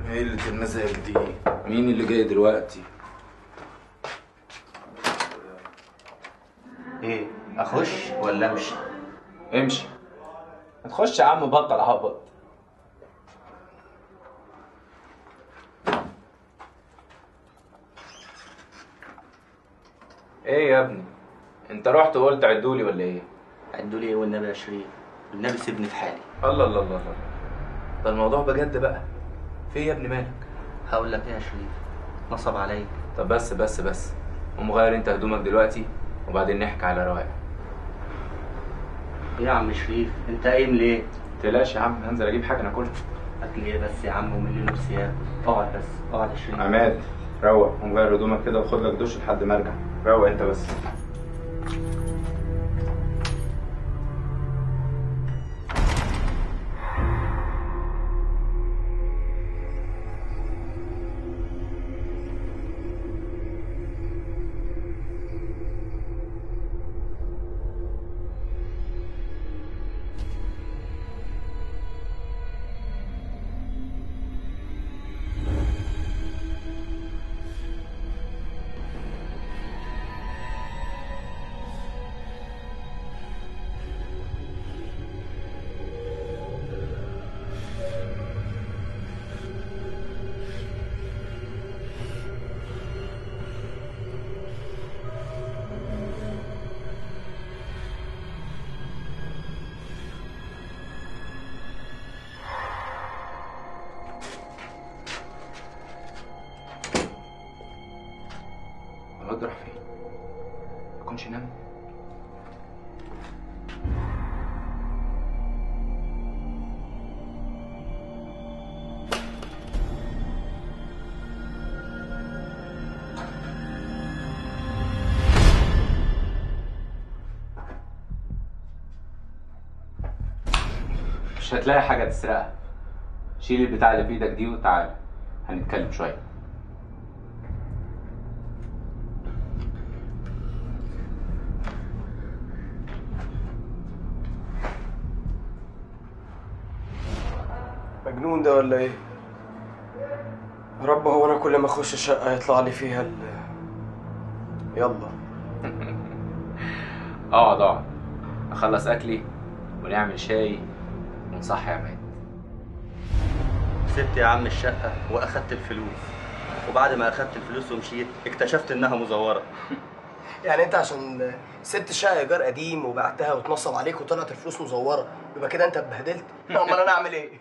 ايه اللي المزاج دي مين اللي جاي دلوقتي ايه اخش ولا امشي امشي ما تخش يا عم بطل عبط ايه يا ابني انت رحت وقلت عدولي ولا ايه عدوا لي ايه والنبي يا شريف النبي سيبني في حالي الله الله الله الله ده الموضوع بجد بقى في إيه يا ابني مالك هقول لك ايه يا شريف نصب عليا طب بس بس بس قوم غير انت هدومك دلوقتي وبعدين نحكي على رواق ايه يا عم شريف انت قايم ليه تقلقش يا عم هنزل اجيب حاجه ناكلها اكل ايه بس يا عم ومن اللي نفسي ياكل اقعد بس اقعد يا شريف عماد روق قوم غير هدومك كده وخد لك دش لحد ما ارجع روق انت بس الواد راح فين؟ ما يكونش نام مش هتلاقي حاجة تسرقها شيل البتاع اللي في ايدك دي وتعالى هنتكلم شوية مجنون ده ولا ايه؟ يا رب هو انا كل ما اخش شقه يطلع لي فيها ال يلا اقعد اقعد اخلص اكلي ونعمل شاي ونصحي عماد سبت يا عم الشقه واخدت الفلوس وبعد ما اخدت الفلوس ومشيت اكتشفت انها مزوره يعني انت عشان سبت شقه ايجار قديم وبعتها واتنصب عليك وطلعت الفلوس مزوره يبقى كده انت اتبهدلت امال انا اعمل ايه؟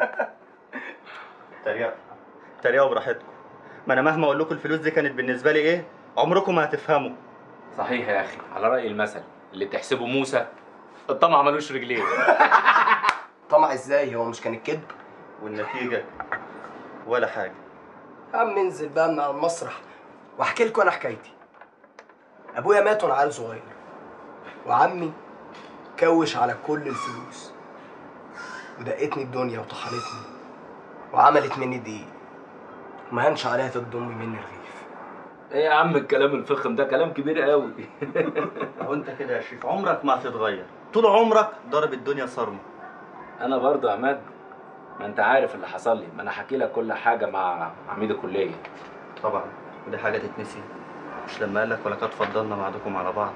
تريقة تريقة براحتكم ما انا مهما اقول لكم الفلوس دي كانت بالنسبه لي ايه عمركم ما هتفهموا صحيح يا اخي على راي المثل اللي تحسبه موسى الطمع ملوش رجلين طمع ازاي هو مش كان الكذب؟ والنتيجه ولا حاجه يا عم انزل بقى من على المسرح واحكي لكم انا حكايتي ابويا مات وانا عيل صغير وعمي كوش على كل الفلوس ودقتني الدنيا وطحنتني وعملت مني دقيق وما هنش عليها تضم مني رغيف ايه يا عم الكلام الفخم ده كلام كبير قوي وانت كده يا شريف عمرك ما هتتغير طول عمرك ضارب الدنيا صرمه انا برضو يا عماد ما انت عارف اللي حصل لي ما انا حكي لك كل حاجه مع عميد الكليه طبعا ودي حاجه تتنسي مش لما قال لك ولقد فضلنا بعضكم على بعض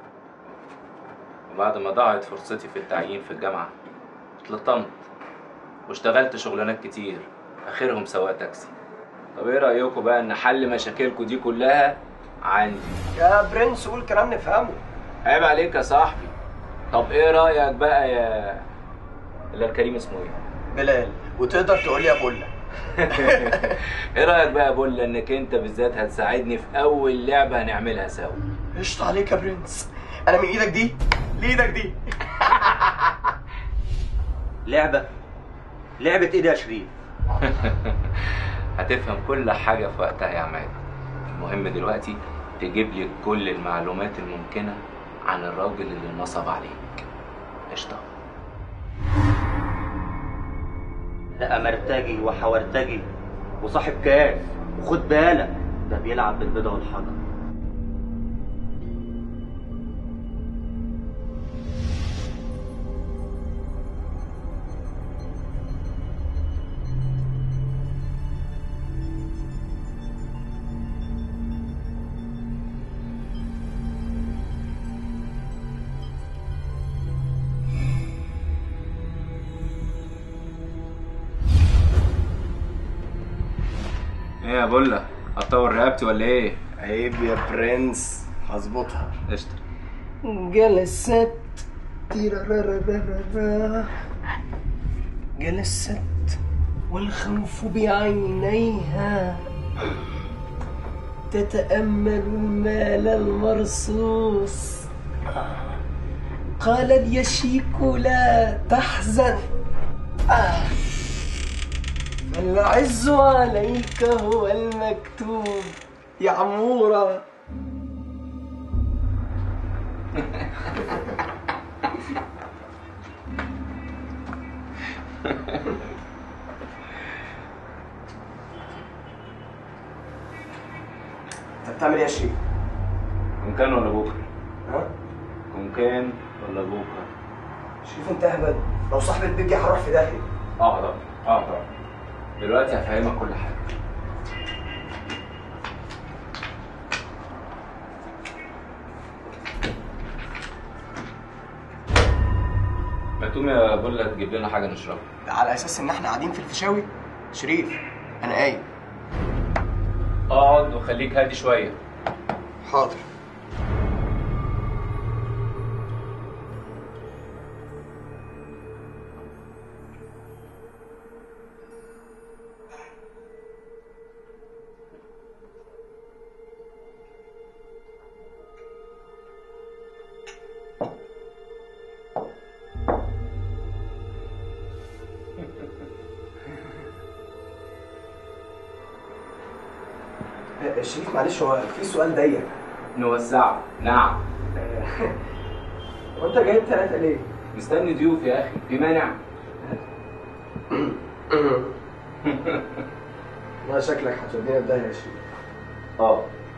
وبعد ما ضاعت فرصتي في التعيين في الجامعه اتلطمت واشتغلت شغلانات كتير اخرهم سواق تاكسي طب ايه رايكم بقى ان حل مشاكلكم دي كلها عندي يا برنس قول كلام نفهمه عيب عليك يا صاحبي طب ايه رايك بقى يا الا الكريم اسمه ايه بلال وتقدر تقول لي يا بولا ايه رايك بقى يا بولا انك انت بالذات هتساعدني في اول لعبه هنعملها سوا قشطة عليك يا برنس انا من ايدك دي لايدك دي لعبه لعبه ايه دي يا شريف هتفهم كل حاجه في وقتها يا عماد المهم دلوقتي تجيب لي كل المعلومات الممكنه عن الراجل اللي نصب عليك قشطه ده مرتجي وحورتجي وصاحب كاس وخد بالك ده بيلعب بالبيضة والحجر ايه يا بولا هتطور رقبتي ولا ايه عيب يا برنس هظبطها قشطه جلست تيرارارارارا. جلست والخوف بعينيها تتأمل المال المرصوص قال اليشيك لا تحزن آه. فالعز عليك هو المكتوب يا عمورة انت بتعمل ايه يا شريف؟ كون كان ولا بكره ها؟ كون كان ولا بكره شريف انت اهبل لو صاحب البيت جه هروح في داهيه اقدر اقدر دلوقتي هفهمك كل حاجه ما تقوم يا بولا تجيب لنا حاجه نشربها ده على اساس ان احنا قاعدين في الفيشاوي شريف انا قايم اقعد وخليك هادي شويه حاضر آه، شريف معلش هو في سؤال ضيق نوزعه نعم هو انت جايب ثلاثة ليه؟ مستني ضيوف يا اخي في مانع لا شكلك هتودينا في داهية يا شريف اه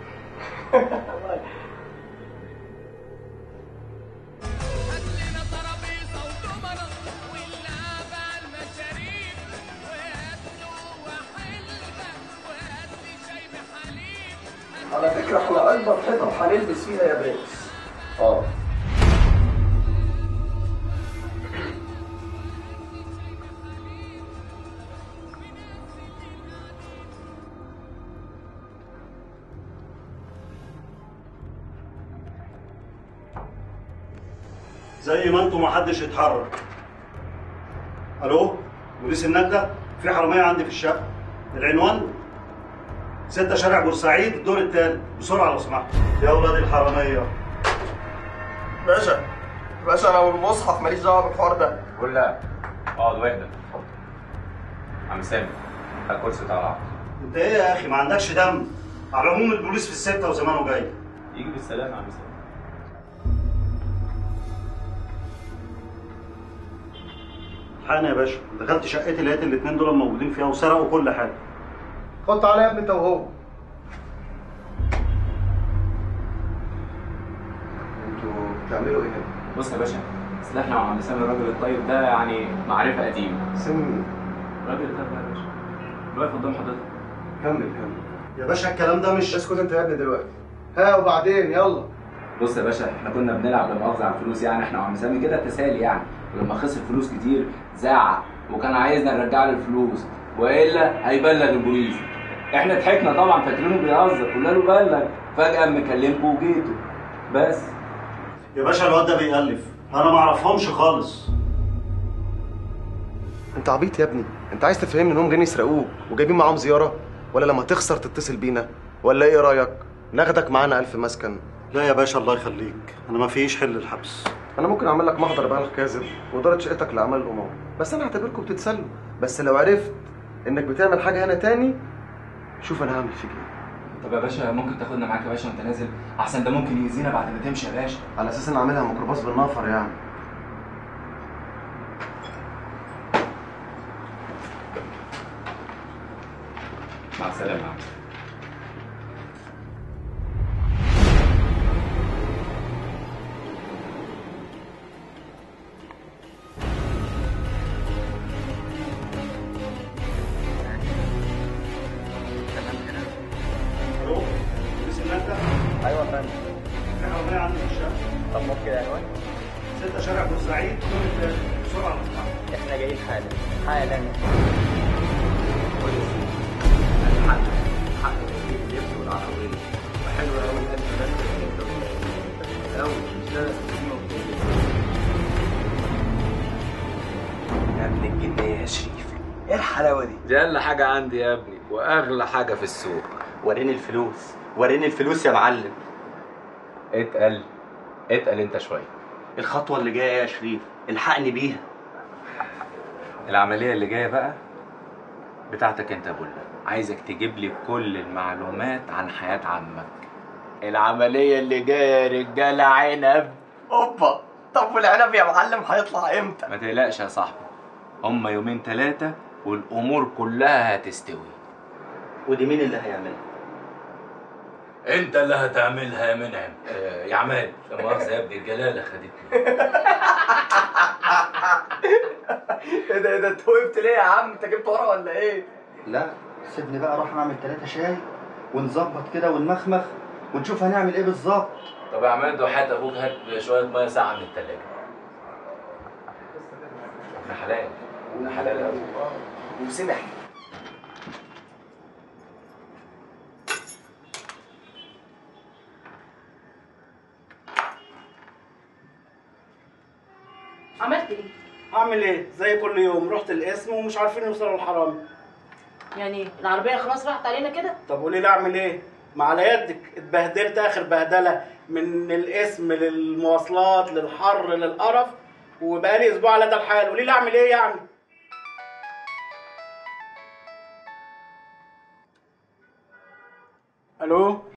هاتلنا ترابيزة وكمرة واللعب على المشاريب وهات له وحلبة وهات لي شاي بحليب على فكرة احنا أكبر حيطة هنلبس فيها يا برنس اه زي ما انتم محدش يتحرك الو بوليس النجدة في حرامية عندي في الشقة العنوان ستة شارع بورسعيد الدور الثالث بسرعة لو سمحت يا ولاد الحرامية باشا باشا أنا والمصحف ماليش دعوة بالحوار ده بولا اقعد واهدى عم سامي هات كرسي طالع انت ايه يا اخي ما عندكش دم على العموم البوليس في الستة وزمانه جاي يجي بالسلامه يا عم سامي حقني يا باشا دخلت شقتي لقيت الاتنين دول موجودين فيها وسرقوا كل حاجة خد تعالى يا ابني انت وهو انتوا بتعملوا ايه هنا؟ بص يا باشا اصل احنا مع عم سامي الراجل الطيب ده يعني معرفه قديمه سن الراجل ده بقى يا باشا اللي واقف قدام حضرتك كمل كمل يا باشا الكلام ده مش اسكت انت يا ابني دلوقتي ها وبعدين يلا بص يا باشا احنا كنا بنلعب لا مؤاخذه على الفلوس يعني احنا وعم سامي كده تسالي يعني ولما خسر فلوس كتير زعق وكان عايزنا نرجع له الفلوس والا هيبلغ البوليس احنا ضحكنا طبعا فاكرينه بيهزر قلنا له بلغ فجاه قام مكلمكم وجيتوا بس يا باشا الواد ده بيألف انا ما اعرفهمش خالص انت عبيط يا ابني انت عايز تفهمني انهم جايين يسرقوك وجايبين معاهم زياره ولا لما تخسر تتصل بينا ولا ايه رايك ناخدك معانا الف مسكن لا يا باشا الله يخليك انا ما فيش حل الحبس انا ممكن اعمل لك محضر بقى كاذب واداره شقتك لاعمال الامور بس انا هعتبركم بتتسلوا بس لو عرفت انك بتعمل حاجه هنا تاني شوف انا هعمل فيك ايه طب يا باشا ممكن تاخدنا معاك يا باشا وانت نازل احسن ده ممكن يأذينا بعد ما تمشي يا باشا على اساس ان اعملها ميكروباص بالنفر يعني مع السلامه يا عم. الو بوليس النجدة ايوه يا فندم في حرامية عندي في الشقة طب ممكن عنوان ستة شارع بورسعيد الدور الثالث بسرعة لو سمحت احنا جايين حالا حالا الحق ايه الحلاوه دي دي اقل حاجه عندي يا ابني واغلى حاجه في السوق وريني الفلوس وريني الفلوس يا معلم اتقل اتقل انت شويه الخطوه اللي جايه يا شريف الحقني بيها العمليه اللي جايه بقى بتاعتك انت يا بولا عايزك تجيب لي كل المعلومات عن حياه عمك العمليه اللي جايه يا رجاله عنب اوبا طب والعنب يا معلم هيطلع امتى ما تقلقش يا صاحبي هما يومين ثلاثه والامور كلها هتستوي ودي مين اللي هيعملها انت اللي هتعملها يا منعم آه يا عماد لا مؤاخذه يا ابني الجلاله خدتني ايه ده ايه ده انت وقفت ليه يا عم انت جبت ورا ولا ايه لا سيبني بقى اروح اعمل ثلاثة شاي ونظبط كده ونمخمخ ونشوف هنعمل ايه بالظبط طب يا عماد وحياة ابوك هات شويه ميه ساقعه من الثلاجه ابن حلال ابن حلال قوي وسمح عملت ايه؟ اعمل ايه زي كل يوم رحت القسم ومش عارفين يوصلوا الحرامي يعني العربية خلاص راحت علينا كده؟ طب قولي لي اعمل ايه ما على يدك اتبهدلت اخر بهدله من القسم للمواصلات للحر للقرف وبقالي اسبوع على ده الحال قولي لي اعمل ايه يعني الو